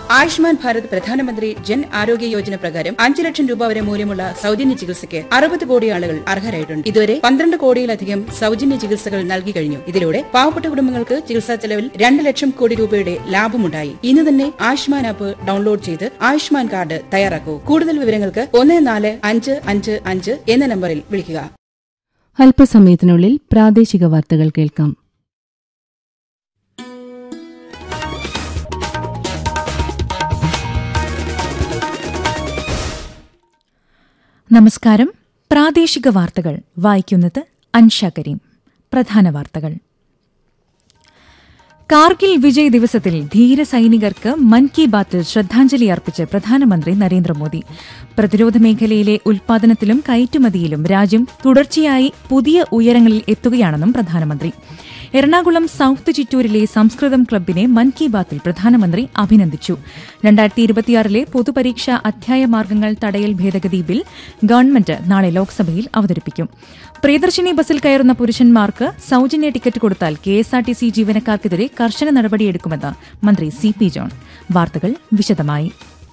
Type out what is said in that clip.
ആയുഷ്മാൻ ഭാരത് പ്രധാനമന്ത്രി ജൻ ആരോഗ്യ യോജന പ്രകാരം അഞ്ച് ലക്ഷം രൂപ വരെ മൂല്യമുള്ള സൗജന്യ ചികിത്സയ്ക്ക് അറുപത് കോടി ആളുകൾ അർഹരായിട്ടുണ്ട് ഇതുവരെ പന്ത്രണ്ട് കോടിയിലധികം സൗജന്യ ചികിത്സകൾ നൽകി കഴിഞ്ഞു ഇതിലൂടെ പാവപ്പെട്ട കുടുംബങ്ങൾക്ക് ചികിത്സാ ചെലവിൽ രണ്ട് ലക്ഷം കോടി രൂപയുടെ ലാഭമുണ്ടായി ഇന്ന് തന്നെ ആയുഷ്മാൻ ആപ്പ് ഡൗൺലോഡ് ചെയ്ത് ആയുഷ്മാൻ കാർഡ് തയ്യാറാക്കൂ കൂടുതൽ വിവരങ്ങൾക്ക് ഒന്ന് നാല് അഞ്ച് അഞ്ച് അഞ്ച് എന്ന നമ്പറിൽ വിളിക്കുക അല്പസമയത്തിനുള്ളിൽ പ്രാദേശിക വാർത്തകൾ കേൾക്കാം നമസ്കാരം പ്രാദേശിക വാർത്തകൾ വായിക്കുന്നത് അൻഷ കരീം പ്രധാന വാർത്തകൾ കാർഗിൽ വിജയ് ദിവസത്തിൽ ധീര സൈനികർക്ക് മൻ കി ബാത്തിൽ ശ്രദ്ധാഞ്ജലി അർപ്പിച്ച് പ്രധാനമന്ത്രി നരേന്ദ്രമോദി പ്രതിരോധ മേഖലയിലെ ഉൽപാദനത്തിലും കയറ്റുമതിയിലും രാജ്യം തുടർച്ചയായി പുതിയ ഉയരങ്ങളിൽ എത്തുകയാണെന്നും പ്രധാനമന്ത്രി എറണാകുളം സൌത്ത് ചിറ്റൂരിലെ സംസ്കൃതം ക്ലബിനെ മൻ കി ബാത്തിൽ പ്രധാനമന്ത്രി അഭിനന്ദിച്ചു രണ്ടായിരത്തി ഇരുപത്തിയാറിലെ പൊതുപരീക്ഷാ അധ്യായ മാർഗങ്ങൾ തടയൽ ഭേദഗതി ബിൽ ഗവൺമെന്റ് നാളെ ലോക്സഭയിൽ അവതരിപ്പിക്കും പ്രിയദർശിനി ബസ്സിൽ കയറുന്ന പുരുഷന്മാർക്ക് സൌജന്യ ടിക്കറ്റ് കൊടുത്താൽ കെഎസ്ആർടിസി ജീവനക്കാർക്കെതിരെ കർശന നടപടിയെടുക്കുമെന്ന് മന്ത്രി സി പി ജോൺ വാർത്തകൾ വിശദമായി